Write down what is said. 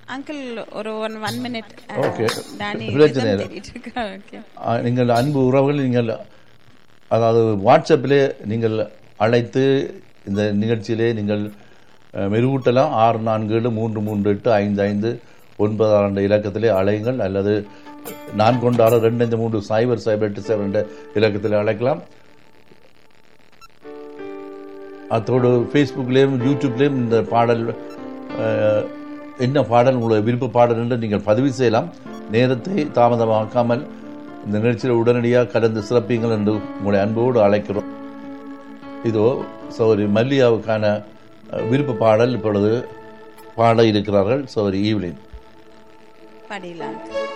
Uncle ஒரு one one minute Okay. Danny பிரச்சனை இல்லை. தேடிட்டு இருக்கா ஓகே ஆ, நீங்கள் அன்பு உறவுகள் நீங்கள் அதாவது வாட்ஸ்அப்பிலே நீங்கள் அழைத்து இந்த நிகழ்ச்சியிலே நீங்கள் அஹ், மெருகூட்டலாம் ஆறு நான்கு ஏழு மூன்று மூன்று எட்டு ஐந்து ஐந்து ஒன்பது ஆறு என்ற இலக்கத்திலே அழையுங்கள் அல்லது நான் கொண்ட ஆறு ரெண்டு ஐந்து மூன்று சைபர் சைபர் எட்டு சைபர் என்ற இலக்கத்திலே அழைக்கலாம் அத்தோடு ஃபேஸ்புக்லேயும் யூடியூப்லேயும் இந்த பாடல் அஹ், என்ன பாடல் உங்களுடைய விருப்ப பாடல் என்று நீங்கள் பதிவு செய்யலாம் நேரத்தை தாமதமாக்காமல் இந்த நிகழ்ச்சியில் உடனடியாக கலந்து சிறப்பீங்கள் என்று உங்களுடைய அன்போடு அழைக்கிறோம் இதோ சௌரி மல்லியாவுக்கான அஹ், விருப்ப பாடல் இப்பொழுது பாட இருக்கிறார்கள் சௌரி ஈவ்லின் படிலாம்